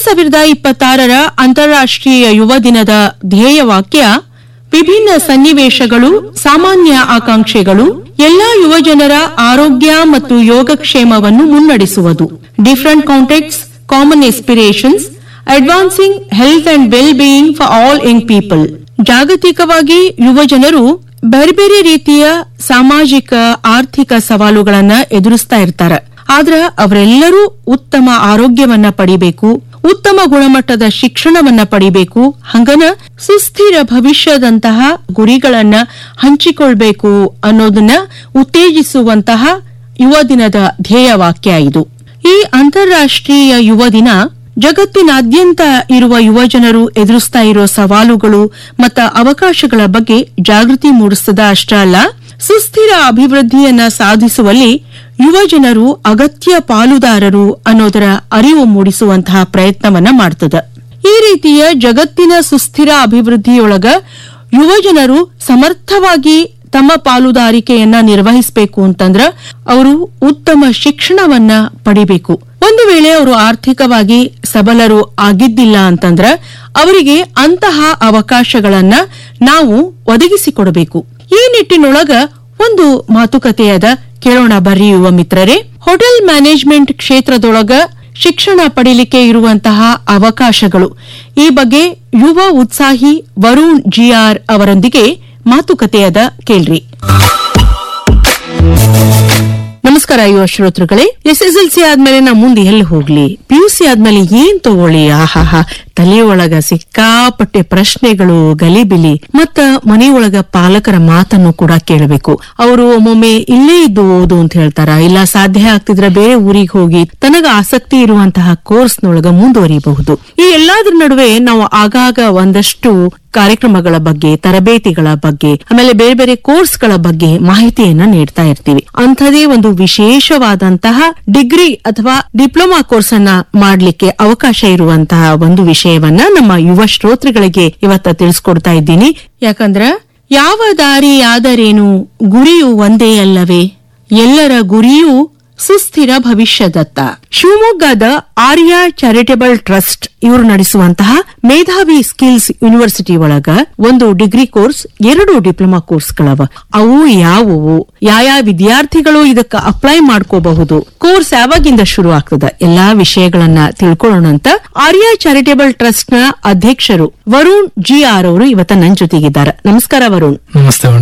ಸಾವಿರದ ಇಪ್ಪತ್ತಾರರ ಅಂತಾರಾಷ್ಟ್ರೀಯ ಯುವ ದಿನದ ಧ್ಯೇಯವಾಕ್ಯ ವಿಭಿನ್ನ ಸನ್ನಿವೇಶಗಳು ಸಾಮಾನ್ಯ ಆಕಾಂಕ್ಷೆಗಳು ಎಲ್ಲಾ ಯುವಜನರ ಆರೋಗ್ಯ ಮತ್ತು ಯೋಗಕ್ಷೇಮವನ್ನು ಮುನ್ನಡೆಸುವುದು different contexts common aspirations advancing health and well being for all young people ಜಾಗತಿಕವಾಗಿ ಯುವಜನರು ಬೇರೆ ಬೇರೆ ರೀತಿಯ ಸಾಮಾಜಿಕ ಆರ್ಥಿಕ ಸವಾಲುಗಳನ್ನ ಎದುರಿಸ್ತಾ ಇರ್ತಾರೆ ಆದ್ರ ಅವರೆಲ್ಲರೂ ಉತ್ತಮ ಆರೋಗ್ಯವನ್ನ ಪಡಿಬೇಕು ಉತ್ತಮ ಗುಣಮಟ್ಟದ ಶಿಕ್ಷಣವನ್ನ ಪಡಿಬೇಕು ಹಂಗನ ಸುಸ್ಥಿರ ಭವಿಷ್ಯದಂತಹ ಗುರಿಗಳನ್ನ ಹಂಚಿಕೊಳ್ಬೇಕು ಅನ್ನೋದನ್ನ ಉತ್ತೇಜಿಸುವಂತಹ ಯುವ ದಿನದ ಧ್ಯೇಯವಾಕ್ಯ ಇದು ಈ ಅಂತಾರಾಷ್ಟ್ರೀಯ ಯುವ ದಿನ ಜಗತ್ತಿನಾದ್ಯಂತ ಇರುವ ಯುವಜನರು ಎದುರಿಸ್ತಾ ಇರೋ ಸವಾಲುಗಳು ಮತ್ತು ಅವಕಾಶಗಳ ಬಗ್ಗೆ ಜಾಗೃತಿ ಮೂಡಿಸದ ಅಷ್ಟೇ ಅಲ್ಲ ಸುಸ್ಥಿರ ಅಭಿವೃದ್ಧಿಯನ್ನ ಸಾಧಿಸುವಲ್ಲಿ ಯುವಜನರು ಅಗತ್ಯ ಪಾಲುದಾರರು ಅನ್ನೋದರ ಅರಿವು ಮೂಡಿಸುವಂತಹ ಪ್ರಯತ್ನವನ್ನ ಮಾಡ್ತದ ಈ ರೀತಿಯ ಜಗತ್ತಿನ ಸುಸ್ಥಿರ ಅಭಿವೃದ್ಧಿಯೊಳಗ ಯುವಜನರು ಸಮರ್ಥವಾಗಿ ತಮ್ಮ ಪಾಲುದಾರಿಕೆಯನ್ನ ನಿರ್ವಹಿಸಬೇಕು ಅಂತಂದ್ರ ಅವರು ಉತ್ತಮ ಶಿಕ್ಷಣವನ್ನ ಪಡಿಬೇಕು ಒಂದು ವೇಳೆ ಅವರು ಆರ್ಥಿಕವಾಗಿ ಸಬಲರು ಆಗಿದ್ದಿಲ್ಲ ಅಂತಂದ್ರ ಅವರಿಗೆ ಅಂತಹ ಅವಕಾಶಗಳನ್ನ ನಾವು ಒದಗಿಸಿಕೊಡಬೇಕು ಈ ನಿಟ್ಟಿನೊಳಗ ಒಂದು ಮಾತುಕತೆಯಾದ ಕೇಳೋಣ ಬರ್ರಿ ಯುವ ಮಿತ್ರರೇ ಹೋಟೆಲ್ ಮ್ಯಾನೇಜ್ಮೆಂಟ್ ಕ್ಷೇತ್ರದೊಳಗ ಶಿಕ್ಷಣ ಪಡಿಲಿಕ್ಕೆ ಇರುವಂತಹ ಅವಕಾಶಗಳು ಈ ಬಗ್ಗೆ ಯುವ ಉತ್ಸಾಹಿ ವರುಣ್ ಜಿಆರ್ ಅವರೊಂದಿಗೆ ಮಾತುಕತೆಯಾದ ಕೇಳ್ರಿ ನಮಸ್ಕಾರ ಯುವ ಶ್ರೋತೃಗಳೇ ಎಸ್ಎಸ್ಎಲ್ಸಿ ಆದ್ಮೇಲೆ ನಾ ಮುಂದೆ ಎಲ್ಲಿ ಹೋಗ್ಲಿ ಪಿಯುಸಿ ಆದ್ಮೇಲೆ ಏನ್ ತಗೊಳ್ಳಿ ಆಹಾಹಾ ತಲೆಯೊಳಗ ಸಿಕ್ಕಾಪಟ್ಟೆ ಪ್ರಶ್ನೆಗಳು ಗಲಿಬಿಲಿ ಮತ್ತ ಮನೆಯೊಳಗ ಪಾಲಕರ ಮಾತನ್ನು ಕೂಡ ಕೇಳಬೇಕು ಅವರು ಒಮ್ಮೊಮ್ಮೆ ಇಲ್ಲೇ ಇದ್ದು ಓದು ಅಂತ ಹೇಳ್ತಾರ ಇಲ್ಲ ಸಾಧ್ಯ ಆಗ್ತಿದ್ರೆ ಬೇರೆ ಊರಿಗೆ ಹೋಗಿ ತನಗ ಆಸಕ್ತಿ ಇರುವಂತಹ ಕೋರ್ಸ್ನೊಳಗ ಮುಂದುವರಿಯಬಹುದು ಈ ಎಲ್ಲಾದ್ರ ನಡುವೆ ನಾವು ಆಗಾಗ ಒಂದಷ್ಟು ಕಾರ್ಯಕ್ರಮಗಳ ಬಗ್ಗೆ ತರಬೇತಿಗಳ ಬಗ್ಗೆ ಆಮೇಲೆ ಬೇರೆ ಬೇರೆ ಕೋರ್ಸ್ಗಳ ಬಗ್ಗೆ ಮಾಹಿತಿಯನ್ನ ನೀಡ್ತಾ ಇರ್ತೀವಿ ಅಂಥದೇ ಒಂದು ವಿಶೇಷವಾದಂತಹ ಡಿಗ್ರಿ ಅಥವಾ ಡಿಪ್ಲೊಮಾ ಕೋರ್ಸ್ ಅನ್ನ ಮಾಡ್ಲಿಕ್ಕೆ ಅವಕಾಶ ಇರುವಂತಹ ಒಂದು ವಿಷಯವನ್ನ ನಮ್ಮ ಯುವ ಶ್ರೋತೃಗಳಿಗೆ ಇವತ್ತ ತಿಳಿಸ್ಕೊಡ್ತಾ ಇದ್ದೀನಿ ಯಾಕಂದ್ರ ಯಾವ ದಾರಿಯಾದರೇನು ಗುರಿಯು ಒಂದೇ ಅಲ್ಲವೇ ಎಲ್ಲರ ಗುರಿಯೂ ಸುಸ್ಥಿರ ಭವಿಷ್ಯದತ್ತ ಶಿವಮೊಗ್ಗದ ಆರ್ಯ ಚಾರಿಟೇಬಲ್ ಟ್ರಸ್ಟ್ ಇವರು ನಡೆಸುವಂತಹ ಮೇಧಾವಿ ಸ್ಕಿಲ್ಸ್ ಯೂನಿವರ್ಸಿಟಿ ಒಳಗ ಒಂದು ಡಿಗ್ರಿ ಕೋರ್ಸ್ ಎರಡು ಡಿಪ್ಲೊಮಾ ಕೋರ್ಸ್ಗಳವ ಅವು ಯಾವುವು ಯಾವ ವಿದ್ಯಾರ್ಥಿಗಳು ಇದಕ್ಕ ಅಪ್ಲೈ ಮಾಡ್ಕೋಬಹುದು ಕೋರ್ಸ್ ಯಾವಾಗಿಂದ ಶುರು ಆಗ್ತದ ಎಲ್ಲಾ ವಿಷಯಗಳನ್ನ ತಿಳ್ಕೊಳ್ಳೋಣ ಅಂತ ಆರ್ಯ ಚಾರಿಟೇಬಲ್ ಟ್ರಸ್ಟ್ ನ ಅಧ್ಯಕ್ಷರು ವರುಣ್ ಜಿ ಆರ್ ಅವರು ಇವತ್ತ ನನ್ ಜೊತೆಗಿದ್ದಾರೆ ನಮಸ್ಕಾರ ವರುಣ್ ನಮಸ್ತೆ ಮೇಡಮ್